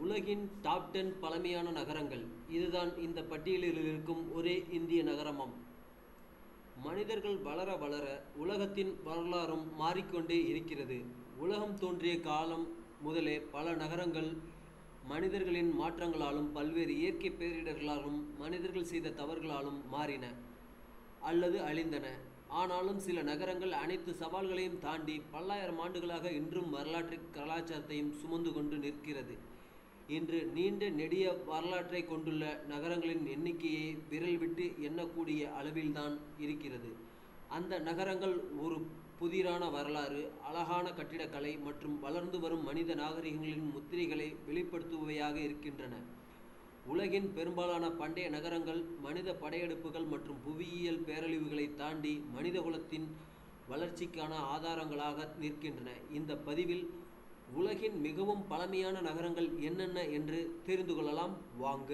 உலகின் top ten பழமையான நகரங்கள் இதுதான் இந்த பட்டியலில் இருக்கும் ஒரே இந்திய நகரமாம் மனிதர்கள் வளர வளர உலகத்தின் வரலாறும் மாறிக்கொண்டே இருக்கிறது உலகம் தோன்றிய காலம் முதலே பல நகரங்கள் மனிதர்களின் மாற்றங்களாலும் பல்வேறு இயற்கை பேரிடர்களாலும் மனிதர்கள் செய்த தவறுகளாலும் மாறின அல்லது அழிந்தன ஆனாலும் சில நகரங்கள் அனைத்து சவால்களையும் தாண்டி பல்லாயிரம் ஆண்டுகளாக இன்றும் வரலாற்று கலாச்சாரத்தையும் சுமந்து கொண்டு நிற்கிறது இன்று நீண்ட நெடிய வரலாற்றை கொண்டுள்ள நகரங்களின் எண்ணிக்கையை விரல் விட்டு எண்ணக்கூடிய அளவில்தான் இருக்கிறது அந்த நகரங்கள் ஒரு புதிரான வரலாறு அழகான கட்டிடக்கலை மற்றும் வளர்ந்து வரும் மனித நாகரிகங்களின் முத்திரைகளை வெளிப்படுத்துபவையாக இருக்கின்றன உலகின் பெரும்பாலான பண்டைய நகரங்கள் மனித படையெடுப்புகள் மற்றும் புவியியல் பேரழிவுகளை தாண்டி மனிதகுலத்தின் வளர்ச்சிக்கான ஆதாரங்களாக நிற்கின்றன இந்த பதிவில் உலகின் மிகவும் பழமையான நகரங்கள் என்னென்ன என்று தெரிந்து கொள்ளலாம் வாங்க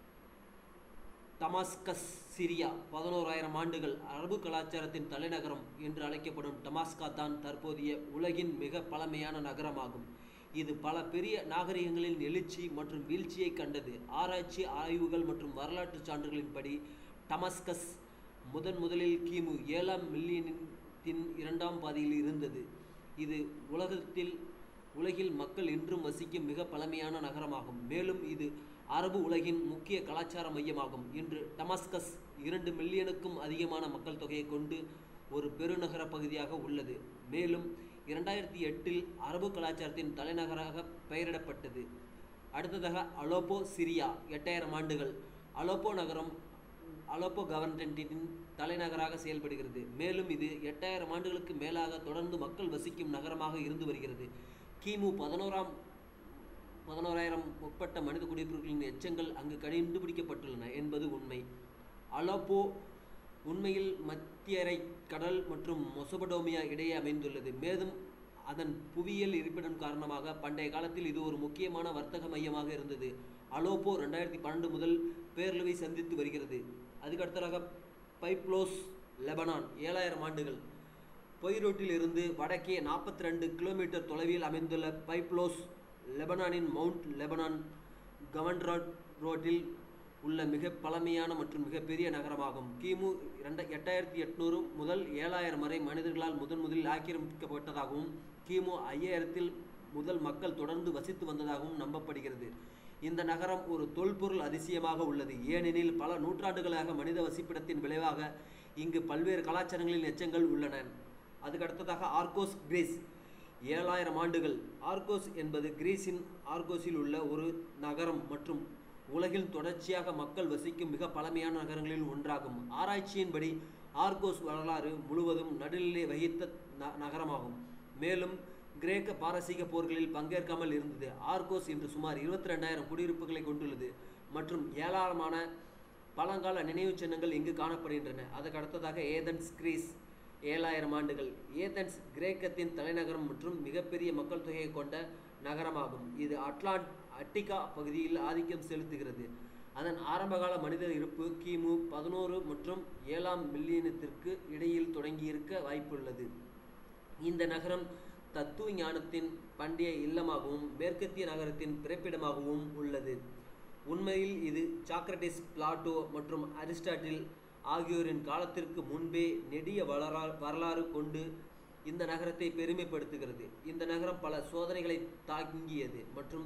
டமாஸ்கஸ் சிரியா பதினோராயிரம் ஆண்டுகள் அரபு கலாச்சாரத்தின் தலைநகரம் என்று அழைக்கப்படும் டமாஸ்கா தான் தற்போதைய உலகின் மிக பழமையான நகரமாகும் இது பல பெரிய நாகரிகங்களின் எழுச்சி மற்றும் வீழ்ச்சியை கண்டது ஆராய்ச்சி ஆய்வுகள் மற்றும் வரலாற்று சான்றுகளின்படி டமாஸ்கஸ் முதன் முதலில் கிமு ஏழாம் மில்லியனின் இரண்டாம் பாதியில் இருந்தது இது உலகத்தில் உலகில் மக்கள் இன்றும் வசிக்கும் மிக பழமையான நகரமாகும் மேலும் இது அரபு உலகின் முக்கிய கலாச்சார மையமாகும் இன்று டமாஸ்கஸ் இரண்டு மில்லியனுக்கும் அதிகமான மக்கள் தொகையை கொண்டு ஒரு பெருநகர பகுதியாக உள்ளது மேலும் இரண்டாயிரத்தி எட்டில் அரபு கலாச்சாரத்தின் தலைநகராக பெயரிடப்பட்டது அடுத்ததாக அலோப்போ சிரியா எட்டாயிரம் ஆண்டுகள் அலோப்போ நகரம் அலோப்போ கவர்னரின் தலைநகராக செயல்படுகிறது மேலும் இது எட்டாயிரம் ஆண்டுகளுக்கு மேலாக தொடர்ந்து மக்கள் வசிக்கும் நகரமாக இருந்து வருகிறது கிமு பதினோராம் பதினோராயிரம் முற்பட்ட மனித குடியிருப்புகளின் எச்சங்கள் அங்கு கண்டுபிடிக்கப்பட்டுள்ளன என்பது உண்மை அலோப்போ உண்மையில் மத்தியரை கடல் மற்றும் மொசபடோமியா இடையே அமைந்துள்ளது மேலும் அதன் புவியியல் இருப்பிடம் காரணமாக பண்டைய காலத்தில் இது ஒரு முக்கியமான வர்த்தக மையமாக இருந்தது அலோப்போ ரெண்டாயிரத்தி பன்னெண்டு முதல் பேரழிவை சந்தித்து வருகிறது அதுக்கடுத்ததாக பைப்லோஸ் லெபனான் ஏழாயிரம் ஆண்டுகள் பொய்ரோட்டில் இருந்து வடக்கே நாற்பத்தி ரெண்டு கிலோமீட்டர் தொலைவில் அமைந்துள்ள பைப்லோஸ் லெபனானின் மவுண்ட் லெபனான் கவன்ராட் ரோட்டில் உள்ள மிக பழமையான மற்றும் மிகப்பெரிய நகரமாகும் கிமு இரண்ட எட்டாயிரத்தி எட்நூறு முதல் ஏழாயிரம் வரை மனிதர்களால் முதன் முதலில் ஆக்கிரமிக்கப்பட்டதாகவும் கிமு ஐயாயிரத்தில் முதல் மக்கள் தொடர்ந்து வசித்து வந்ததாகவும் நம்பப்படுகிறது இந்த நகரம் ஒரு தொல்பொருள் அதிசயமாக உள்ளது ஏனெனில் பல நூற்றாண்டுகளாக மனித வசிப்பிடத்தின் விளைவாக இங்கு பல்வேறு கலாச்சாரங்களின் எச்சங்கள் உள்ளன அதுக்கு அடுத்ததாக ஆர்கோஸ் கிரீஸ் ஏழாயிரம் ஆண்டுகள் ஆர்கோஸ் என்பது கிரீஸின் ஆர்கோஸில் உள்ள ஒரு நகரம் மற்றும் உலகில் தொடர்ச்சியாக மக்கள் வசிக்கும் மிக பழமையான நகரங்களில் ஒன்றாகும் ஆராய்ச்சியின்படி ஆர்கோஸ் வரலாறு முழுவதும் நடுநிலை வகித்த ந நகரமாகும் மேலும் கிரேக்க பாரசீக போர்களில் பங்கேற்காமல் இருந்தது ஆர்கோஸ் இன்று சுமார் இருபத்தி ரெண்டாயிரம் குடியிருப்புகளை கொண்டுள்ளது மற்றும் ஏராளமான பழங்கால நினைவுச் சின்னங்கள் இங்கு காணப்படுகின்றன அதற்கு அடுத்ததாக ஏதன்ஸ் கிரீஸ் ஏழாயிரம் ஆண்டுகள் ஏதென்ஸ் கிரேக்கத்தின் தலைநகரம் மற்றும் மிகப்பெரிய மக்கள் தொகையை கொண்ட நகரமாகும் இது அட்லாண்ட் அட்டிகா பகுதியில் ஆதிக்கம் செலுத்துகிறது அதன் ஆரம்பகால மனித இருப்பு கிமு பதினோரு மற்றும் ஏழாம் மில்லியனத்திற்கு இடையில் தொடங்கியிருக்க வாய்ப்புள்ளது இந்த நகரம் தத்துவ ஞானத்தின் பண்டைய இல்லமாகவும் மேற்கத்திய நகரத்தின் பிறப்பிடமாகவும் உள்ளது உண்மையில் இது சாக்ரட்டிஸ் பிளாட்டோ மற்றும் அரிஸ்டாட்டில் ஆகியோரின் காலத்திற்கு முன்பே நெடிய வளரா வரலாறு கொண்டு இந்த நகரத்தை பெருமைப்படுத்துகிறது இந்த நகரம் பல சோதனைகளை தாங்கியது மற்றும்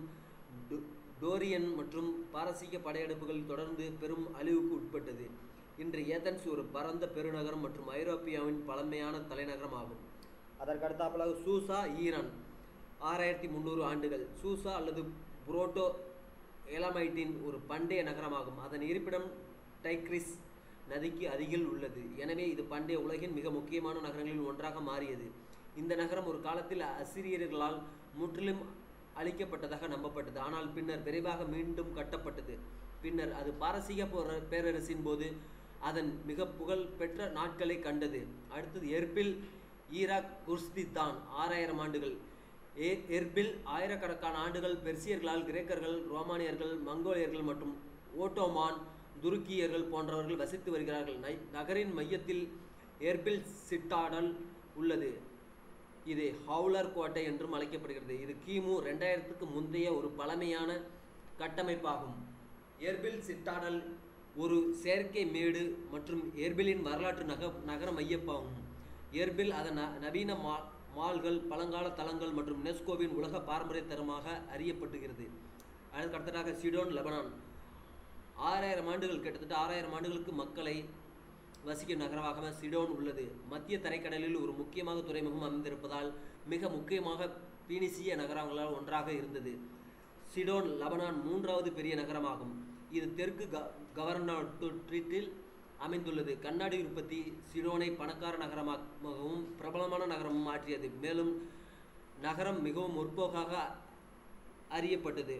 டோரியன் மற்றும் பாரசீக படையெடுப்புகள் தொடர்ந்து பெரும் அழிவுக்கு உட்பட்டது இன்று ஏதன்ஸ் ஒரு பரந்த பெருநகரம் மற்றும் ஐரோப்பியாவின் பழமையான தலைநகரம் ஆகும் அதற்கு அடுத்தாப்பலாக சூசா ஈரான் ஆறாயிரத்தி முந்நூறு ஆண்டுகள் சூசா அல்லது புரோட்டோ எலமைட்டின் ஒரு பண்டைய நகரமாகும் அதன் இருப்பிடம் டைக்ரிஸ் நதிக்கு அருகில் உள்ளது எனவே இது பண்டைய உலகின் மிக முக்கியமான நகரங்களில் ஒன்றாக மாறியது இந்த நகரம் ஒரு காலத்தில் அசிரியர்களால் முற்றிலும் அழிக்கப்பட்டதாக நம்பப்பட்டது ஆனால் பின்னர் விரைவாக மீண்டும் கட்டப்பட்டது பின்னர் அது பாரசீக போர பேரரசின் போது அதன் மிக புகழ் பெற்ற நாட்களை கண்டது அடுத்தது எர்பில் ஈராக் குர்ஸ்தித்தான் ஆறாயிரம் ஆண்டுகள் ஏ எர்பில் ஆயிரக்கணக்கான ஆண்டுகள் பெர்சியர்களால் கிரேக்கர்கள் ரோமானியர்கள் மங்கோலியர்கள் மற்றும் ஓட்டோமான் துருக்கியர்கள் போன்றவர்கள் வசித்து வருகிறார்கள் நை நகரின் மையத்தில் எர்பில் சிட்டாடல் உள்ளது இது ஹவுலர் கோட்டை என்றும் அழைக்கப்படுகிறது இது கிமு ரெண்டாயிரத்துக்கு முந்தைய ஒரு பழமையான கட்டமைப்பாகும் எர்பில் சிட்டாடல் ஒரு செயற்கை மேடு மற்றும் எர்பிலின் வரலாற்று நக நகர மையப்பாகும் எர்பில் அதன் ந- நவீன மா மால்கள் பழங்கால தளங்கள் மற்றும் யுனெஸ்கோவின் உலக பாரம்பரிய தரமாக அறியப்பட்டுகிறது அதற்கு அடுத்ததாக சிடோன் லெபனான் ஆறாயிரம் ஆண்டுகள் கிட்டத்தட்ட ஆறாயிரம் ஆண்டுகளுக்கு மக்களை வசிக்கும் நகரமாக சிடோன் உள்ளது மத்திய தரைக்கடலில் ஒரு முக்கியமாக துறைமுகம் அமைந்திருப்பதால் மிக முக்கியமாக பீனிசிய நகரங்களால் ஒன்றாக இருந்தது சிடோன் லெபனான் மூன்றாவது பெரிய நகரமாகும் இது தெற்கு க கவர்னரேட்டில் அமைந்துள்ளது கண்ணாடி உற்பத்தி சிடோனை பணக்கார நகரமாகவும் பிரபலமான நகரமும் மாற்றியது மேலும் நகரம் மிகவும் முற்போக்காக அறியப்பட்டது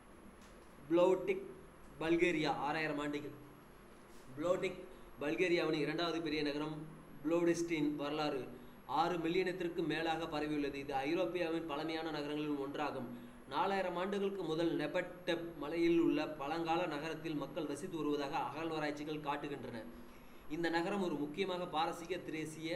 ப்ளோட்டிக் பல்கேரியா ஆறாயிரம் ஆண்டுகள் ப்ளோட்டிக் பல்கேரியாவின் இரண்டாவது பெரிய நகரம் ப்ளோடிஸ்டின் வரலாறு ஆறு மில்லியனத்திற்கு மேலாக பரவியுள்ளது இது ஐரோப்பியாவின் பழமையான நகரங்களில் ஒன்றாகும் நாலாயிரம் ஆண்டுகளுக்கு முதல் நெபட்டெப் மலையில் உள்ள பழங்கால நகரத்தில் மக்கள் வசித்து வருவதாக அகழ்வாராய்ச்சிகள் காட்டுகின்றன இந்த நகரம் ஒரு முக்கியமாக பாரசீக திரேசிய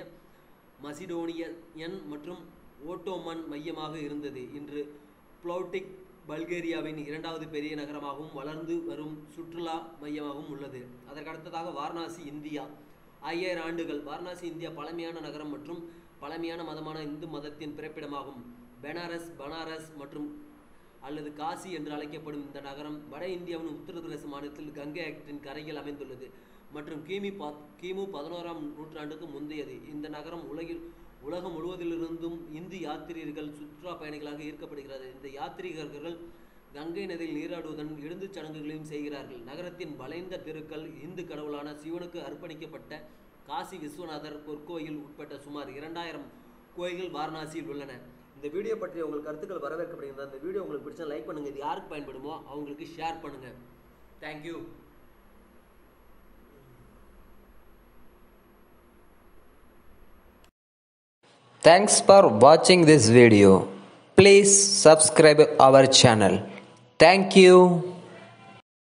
மசிடோனியன் மற்றும் ஓட்டோமன் மையமாக இருந்தது இன்று ப்ளோட்டிக் பல்கேரியாவின் இரண்டாவது பெரிய நகரமாகவும் வளர்ந்து வரும் சுற்றுலா மையமாகவும் உள்ளது அதற்கு அடுத்ததாக வாரணாசி இந்தியா ஐயாயிரம் ஆண்டுகள் வாரணாசி இந்தியா பழமையான நகரம் மற்றும் பழமையான மதமான இந்து மதத்தின் பிறப்பிடமாகும் பெனாரஸ் பனாரஸ் மற்றும் அல்லது காசி என்று அழைக்கப்படும் இந்த நகரம் வட இந்தியாவின் உத்தரப்பிரதேச மாநிலத்தில் கங்கை ஆற்றின் கரையில் அமைந்துள்ளது மற்றும் கிமி பா கிமு பதினோராம் நூற்றாண்டுக்கு முந்தையது இந்த நகரம் உலகில் உலகம் முழுவதிலிருந்தும் இந்து யாத்திரிகர்கள் சுற்றுலா பயணிகளாக ஈர்க்கப்படுகிறது இந்த யாத்ரீகர்கள் கங்கை நதியில் நீராடுவதன் இறுதிச் சடங்குகளையும் செய்கிறார்கள் நகரத்தின் வளைந்த தெருக்கள் இந்து கடவுளான சிவனுக்கு அர்ப்பணிக்கப்பட்ட காசி விஸ்வநாதர் பொற்கோயில் உட்பட்ட சுமார் இரண்டாயிரம் கோயில்கள் வாரணாசியில் உள்ளன இந்த வீடியோ பற்றி உங்கள் கருத்துக்கள் வரவேற்கப்படுகிறது இந்த வீடியோ உங்களுக்கு பிடிச்சா லைக் பண்ணுங்க இது யாருக்கு பயன்படுமோ அவங்களுக்கு ஷேர் பண்ணுங்க thank you Thanks for watching this video. Please subscribe our channel. Thank you.